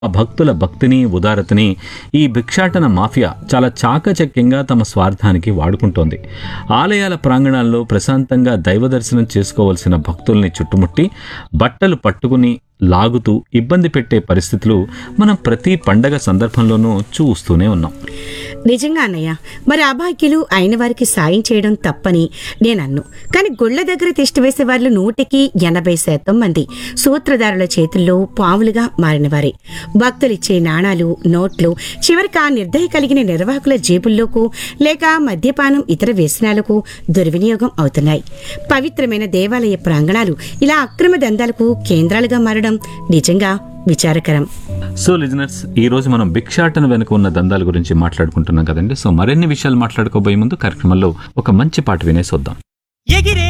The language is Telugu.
ఆ భక్తుల భక్తిని ఉదారతని ఈ భిక్షాటన మాఫియా చాలా చాకచక్యంగా తమ స్వార్థానికి వాడుకుంటోంది ఆలయాల ప్రాంగణాల్లో ప్రశాంతంగా దైవ దర్శనం చేసుకోవలసిన భక్తుల్ని చుట్టుముట్టి బట్టలు పట్టుకుని లాగుతూ ఇబ్బంది పెట్టే పరిస్థితులు మనం ప్రతి పండగ సందర్భంలోనూ చూస్తూనే ఉన్నాం నిజంగా అన్నయ్య మరి అభాగ్యులు అయిన వారికి సాయం చేయడం తప్పని నేనన్ను కానీ గుళ్ళ దగ్గర తిష్టివేసే వాళ్ళు నూటికి ఎనభై శాతం మంది సూత్రధారుల చేతుల్లో పావులుగా మారినవారే భక్తులిచ్చే నాణాలు నోట్లు చివరికి ఆ నిర్దయ కలిగిన నిర్వాహకుల జేబుల్లోకు లేక మద్యపానం ఇతర వ్యసనాలకు దుర్వినియోగం అవుతున్నాయి పవిత్రమైన దేవాలయ ప్రాంగణాలు ఇలా అక్రమ దందాలకు కేంద్రాలుగా మారడం నిజంగా విచారకరం సో లిజనర్స్ ఈ రోజు మనం భిక్షాటన వెనుక ఉన్న దందాల గురించి మాట్లాడుకుంటున్నాం కదండి సో మరిన్ని విషయాలు మాట్లాడుకోబోయే ముందు కార్యక్రమంలో ఒక మంచి పాట వినేసి వద్దాం ఎగిరే